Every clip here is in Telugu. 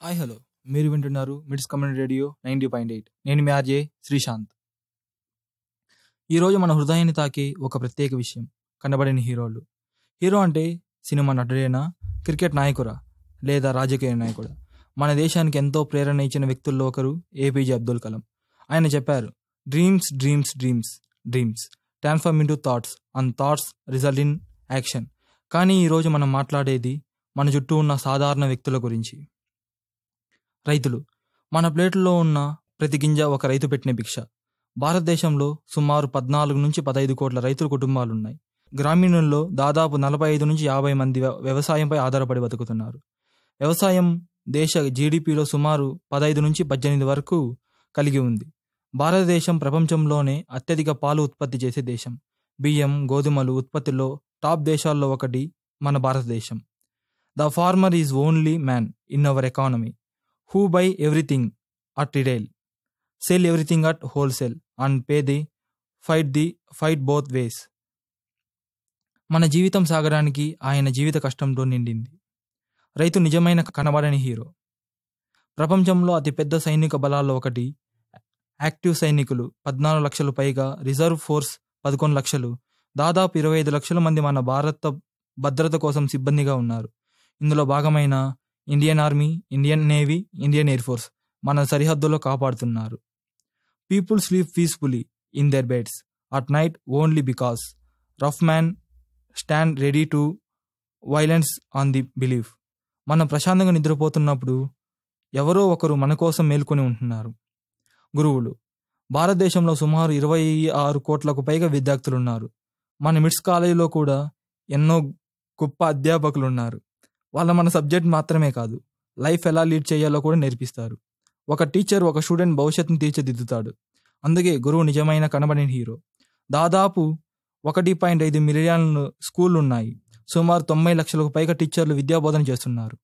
హాయ్ హలో మీరు వింటున్నారు MIDS community radio ninety point eight నేను మీ ఆర్జే శ్రీశాంత్ ఈరోజు మన హృదయాన్ని తాకే ఒక ప్రత్యేక విషయం కనబడని హీరోలు హీరో అంటే సినిమా నటుడేనా క్రికెట్ నాయకురా లేదా రాజకీయ నాయకుడా మన దేశానికి ఎంతో ప్రేరణ ఇచ్చిన వ్యక్తుల్లో ఒకరు ఏపీజే అబ్దుల్ కలాం ఆయన చెప్పారు dreams dreams dreams dreams transform into thoughts and thoughts result in action కానీ ఈరోజు మనం మాట్లాడేది మన చుట్టూ ఉన్న సాధారణ వ్యక్తుల గురించి రైతులు మన ప్లేట్లో ఉన్న ప్రతి గింజ ఒక రైతు పెట్టిన భిక్ష భారతదేశంలో సుమారు పద్నాలుగు నుంచి పదహైదు కోట్ల రైతుల కుటుంబాలున్నాయి గ్రామీణుల్లో దాదాపు నలభై ఐదు నుంచి యాభై మంది వ్య- వ్యవసాయంపై ఆధారపడి బతుకుతున్నారు వ్యవసాయం దేశ జీడిపిలో సుమారు పదహైదు నుంచి పద్దెనిమిది వరకు కలిగి ఉంది భారతదేశం ప్రపంచంలోనే అత్యధిక పాలు ఉత్పత్తి చేసే దేశం బియ్యం గోధుమలు ఉత్పత్తిలో టాప్ దేశాల్లో ఒకటి మన Bharatadesam the farmer is only man in our economy who buy everything at retail sell everything at wholesale and pay the fight the fight both ways మన జీవితం సాగడానికి ఆయన జీవిత కష్టంతో నిండింది రైతు నిజమైన కనబడని హీరో ప్రపంచంలో అతిపెద్ద సైనిక బలాల్లో ఒకటి యాక్టివ్ సైనికులు పద్నాలుగు లక్షలు పైగా రిజర్వ్ ఫోర్స్ పదకొండు లక్షలు దాదాపు ఇరవై ఐదు లక్షల మంది మన భారత భద్రత కోసం సిబ్బందిగా ఉన్నారు ఇందులో భాగమైన Indian army Indian navy Indian air force మన సరిహద్దులో కాపాడుతున్నారు people sleep peacefully in their beds at night only because rough man stand ready to violence on the belief మనం ప్రశాంతంగా నిద్రపోతున్నప్పుడు ఎవరో ఒకరు మన కోసం మేల్కొని ఉంటున్నారు గురువులు భారతదేశంలో సుమారు ఇరవై ఆరు కోట్లకు పైగా విద్యార్థులు ఉన్నారు మన మిడ్స్ కాలేజీలో కూడా ఎన్నో గొప్ప అధ్యాపకులు ఉన్నారు వాళ్ళ మన సబ్జెక్ట్ మాత్రమే కాదు లైఫ్ ఎలా లీడ్ చేయాలో కూడా నేర్పిస్తారు ఒక టీచర్ ఒక స్టూడెంట్ భవిష్యత్తును తీర్చిదిద్దుతాడు అందుకే గురువు నిజమైన కనబడిన హీరో దాదాపు ఒకటి పాయింట్ ఐదు మిలియన్ స్కూళ్ళు ఉన్నాయి సుమారు తొంభై లక్షలకు పైగా టీచర్లు విద్యాబోధన చేస్తున్నారు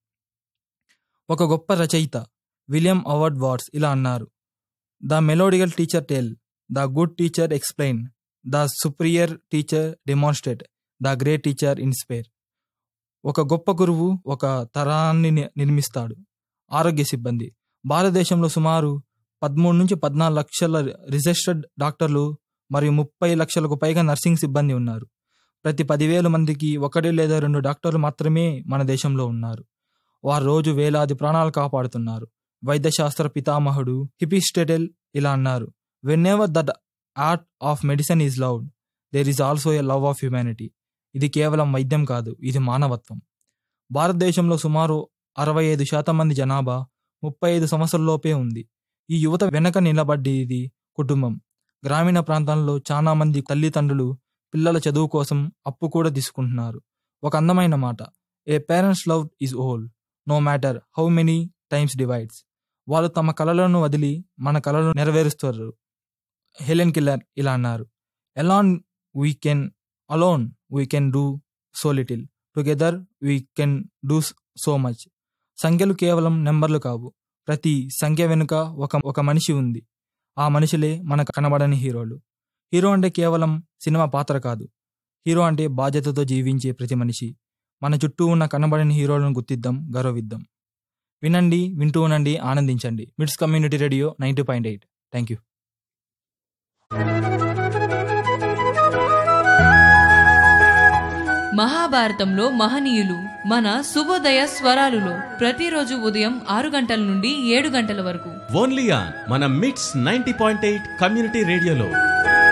ఒక గొప్ప రచయిత విలియం అవార్డ్ వార్డ్స్ ఇలా అన్నారు the mediocre teacher tell the good teacher explain the superior teacher demonstrate the great teacher inspire ఒక గొప్ప గురువు ఒక తరాన్ని ని- నిర్మిస్తాడు ఆరోగ్య సిబ్బంది భారతదేశంలో సుమారు పదమూడు నుంచి పద్నాలుగు లక్షల రిజిస్టర్డ్ డాక్టర్లు మరియు ముప్పై లక్షలకు పైగా నర్సింగ్ సిబ్బంది ఉన్నారు ప్రతి పదివేల మందికి ఒకటి లేదా రెండు డాక్టర్లు మాత్రమే మన దేశంలో ఉన్నారు వారు రోజు వేలాది ప్రాణాలు కాపాడుతున్నారు వైద్యశాస్త్ర పితామహుడు హిపిస్టెటెల్ ఇలా అన్నారు whenever that art of medicine is loved there is also a love of humanity ఇది కేవలం వైద్యం కాదు ఇది మానవత్వం భారతదేశంలో సుమారు అరవై ఐదు శాతం మంది జనాభా ముప్పై ఐదు సంవత్సరాలలోపే ఉంది ఈ యువత వెనక నిలబడ్డేది కుటుంబం గ్రామీణ ప్రాంతాల్లో చాలా మంది తల్లిదండ్రులు పిల్లల చదువు కోసం అప్పు కూడా తీసుకుంటున్నారు ఒక అందమైన మాట a parents love is whole no matter how many times divides వాళ్ళు తమ కలలను వదిలి మన కలలను నెరవేరుస్తారు హెలెన్ కిల్లర్ ఇలా అన్నారు alone we can alone we can do so little together we can do so much సంఖ్యలు కేవలం నెంబర్లు కావు ప్రతి సంఖ్య వెనుక ఒక ఒక మనిషి ఉంది ఆ మనుషులే మనకు కనబడని హీరోలు హీరో అంటే కేవలం సినిమా పాత్ర కాదు హీరో అంటే బాధ్యతతో జీవించే ప్రతి మనిషి మన చుట్టూ ఉన్న కనబడని హీరోలను గుర్తిద్దాం గౌరవిద్దాం వినండి వింటూ ఉండండి ఆనందించండి MIDS community radio ninety point eight thank you మహాభారతంలో మహనీయులు మన శుభోదయ స్వరాలులో ప్రతిరోజు ఉదయం ఆరు గంటల నుండి ఏడు గంటల వరకు ఓన్లీ ఆన్ మన మిట్స్ నైన్టీ పాయింట్ ఎయిట్ కమ్యూనిటీ రేడియోలో